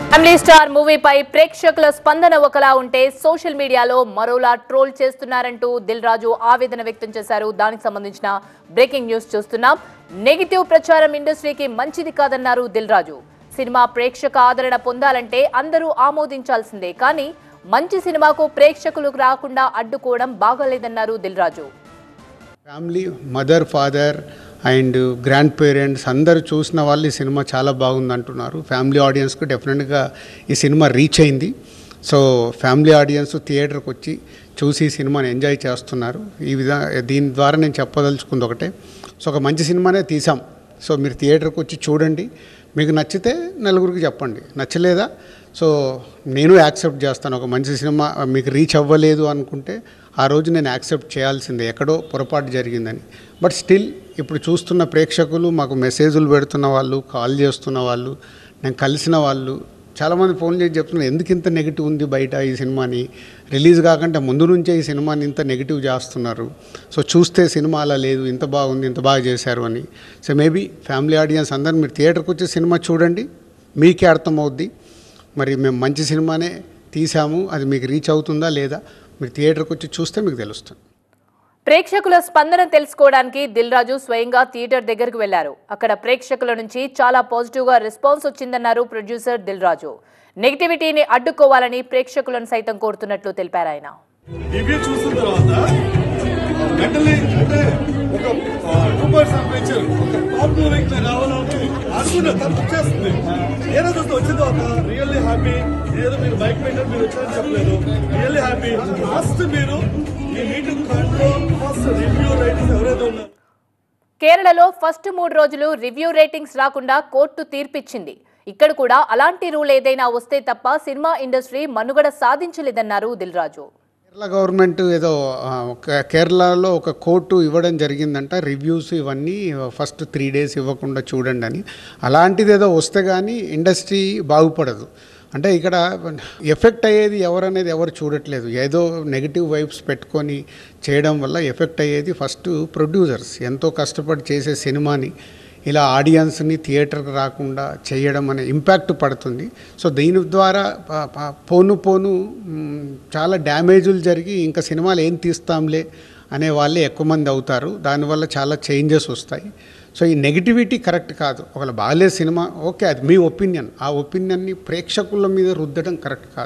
family star మూవీపై ప్రేక్షకుల స్పందన ఒకలా ఉంటే సోషల్ మీడియాలో మరోలా ట్రోల్ చేస్తున్నారంటూ దిల్ రాజు ఆవేదన వ్యక్తం చేశారు దానికి సంబంధించిన బ్రేకింగ్ న్యూస్ చూస్తున్నాం నెగిటివ్ ప్రచారం ఇండస్ట్రీకి మంచిది కాదన్నారు దిల్ రాజు సినిమా ప్రేక్షక ఆదరణ పొందాలంటే అందరూ ఆమోదించాల్సిందే కానీ మంచి సినిమాకు ప్రేక్షకులు రాకుండా అడ్డుకోవడం బాగోలేదన్నారు Dil Raju family mother father and grandparents అందరూ చూసిన వాళ్ళు ఈ సినిమా చాలా బాగుంది అంటున్నారు ఫ్యామిలీ ఆడియన్స్కు డెఫినెట్గా ఈ సినిమా రీచ్ అయింది సో ఫ్యామిలీ ఆడియన్స్ థియేటర్కి వచ్చి చూసి ఈ సినిమాని ఎంజాయ్ చేస్తున్నారు ఈ విధంగా దీని ద్వారా నేను చెప్పదలుచుకుంది ఒకటే సో ఒక మంచి సినిమానే తీసాం సో మీరు థియేటర్కి వచ్చి చూడండి మీకు నచ్చితే నలుగురికి చెప్పండి నచ్చలేదా సో నేను యాక్సెప్ట్ చేస్తాను ఒక మంచి సినిమా మీకు రీచ్ అవ్వలేదు అనుకుంటే ఆ రోజు నేను యాక్సెప్ట్ చేయాల్సిందే ఎక్కడో పొరపాటు జరిగిందని బట్ స్టిల్ ఇప్పుడు చూస్తున్న ప్రేక్షకులు మాకు మెసేజ్లు పెడుతున్న వాళ్ళు కాల్ చేస్తున్న వాళ్ళు నేను కలిసిన వాళ్ళు చాలామంది ఫోన్ చేసి చెప్తున్నారు ఎందుకు ఇంత నెగిటివ్ ఉంది బయట ఈ సినిమాని రిలీజ్ కాకుండా ముందు నుంచే ఈ సినిమాని ఇంత నెగిటివ్ చేస్తున్నారు సో చూస్తే సినిమా అలా లేదు ఇంత బాగుంది ఇంత బాగా చేశారు అని సో మేబీ ఫ్యామిలీ ఆడియన్స్ అందరూ మీరు థియేటర్కి వచ్చి సినిమా చూడండి మీకే అర్థమవుద్ది మరి మేము మంచి సినిమానే తీసాము అది మీకు రీచ్ అవుతుందా లేదా మీరు థియేటర్కి వచ్చి చూస్తే మీకు తెలుస్తుంది ప్రేక్షకుల స్పందన తెలుసుకోవడానికి దిల్ రాజు స్వయంగా థియేటర్ దగ్గరకు వెళ్లారు అక్కడ ప్రేక్షకుల నుంచి చాలా పాజిటివ్ గా రెస్పాన్స్ వచ్చిందన్నారు ప్రొడ్యూసర్ దిల్ రాజు నెగిటివిటీని అడ్డుకోవాలని ప్రేక్షకులను సైతం కోరుతున్నట్లు తెలిపారు ఆయన రివ్యూ చూసిన తర్వాత మెంటలీ అంటే ఒక టూ పర్స్ సంపాదించారు ఒక టాప్ మూవీకి నేను రావాలని అనుకున్నా తను వచ్చేస్తుంది ఏదో చూస్తే వచ్చిన తర్వాత రియల్లీ హ్యాపీ ఏదో మీరు బైక్ పెట్టారు మీరు వచ్చారని చెప్పలేదు రియల్లీ హ్యాపీ ఫస్ట్ మీరు ఈ meeting control first review writing ఎవరైతే ఉన్నారు కేరళలో ఫస్ట్ మూడు రోజులు రివ్యూ రేటింగ్స్ రాకుండా కోర్టు తీర్పిచ్చింది ఇక్కడ కూడా అలాంటి రూల్ ఏదైనా వస్తే తప్ప సినిమా ఇండస్ట్రీ మనుగడ సాధించలేదన్నారు దిల్ రాజు కేరళ గవర్నమెంట్ ఏదో ఆ, ఒక కేరళలో ఒక కోర్టు ఇవ్వడం జరిగిందంట రివ్యూస్ ఇవన్నీ ఫస్ట్ త్రీ డేస్ ఇవ్వకుండా చూడండి అని అలాంటిది ఏదో వస్తే కానీ ఇండస్ట్రీ బాగుపడదు అంటే ఇక్కడ ఎఫెక్ట్ అయ్యేది ఎవరనేది ఎవరు చూడట్లేదు ఏదో నెగిటివ్ వైబ్స్ పెట్టుకొని చేయడం వల్ల ఎఫెక్ట్ అయ్యేది ఫస్ట్ ప్రొడ్యూసర్స్ ఎంతో కష్టపడి చేసే సినిమాని ఇలా ఆడియన్స్ని థియేటర్కి రాకుండా చేయడం అనే ఇంపాక్ట్ పడుతుంది సో దీని ద్వారా ప- ప- పోను పోను మ్, చాలా డ్యామేజులు జరిగి ఇంకా సినిమాలు ఏం తీస్తాంలే అనే వాళ్ళే ఎక్కువ మంది అవుతారు దానివల్ల చాలా చేంజెస్ వస్తాయి సో ఈ నెగిటివిటీ కరెక్ట్ కాదు ఒకవేళ బాగాలేదు సినిమా ఓకే అది మీ ఒపీనియన్ ఆ ఒపీనియన్ని ప్రేక్షకుల మీద రుద్దడం కరెక్ట్ కాదు